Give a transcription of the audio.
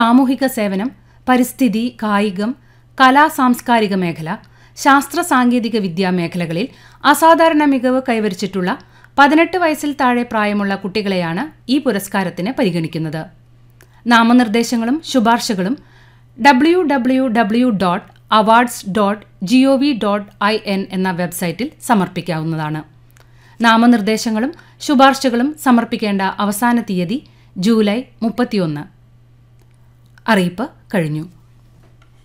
സാമൂഹിക സേവനം പരിസ്ഥിതി കായികം കലാ സാംസ്കാരിക മേഖല ശാസ്ത്ര സാങ്കേതിക വിദ്യാ മേഖലകളിൽ അസാധാരണ മികവ് കൈവരിച്ചിട്ടുള്ള പതിനെട്ട് വയസ്സിൽ താഴെ പ്രായമുള്ള കുട്ടികളെയാണ് ഈ പുരസ്കാരത്തിന് പരിഗണിക്കുന്നത് നാമനിർദ്ദേശങ്ങളും ശുപാർശകളും W W W dot awards dot G O V dot I N എന്ന വെബ്സൈറ്റിൽ സമർപ്പിക്കാവുന്നതാണ് നാമനിർദ്ദേശങ്ങളും ശുപാർശകളും സമർപ്പിക്കേണ്ട അവസാന തീയതി ജൂലൈ മുപ്പത്തിയൊന്ന് അറിയിപ്പ് കഴിഞ്ഞു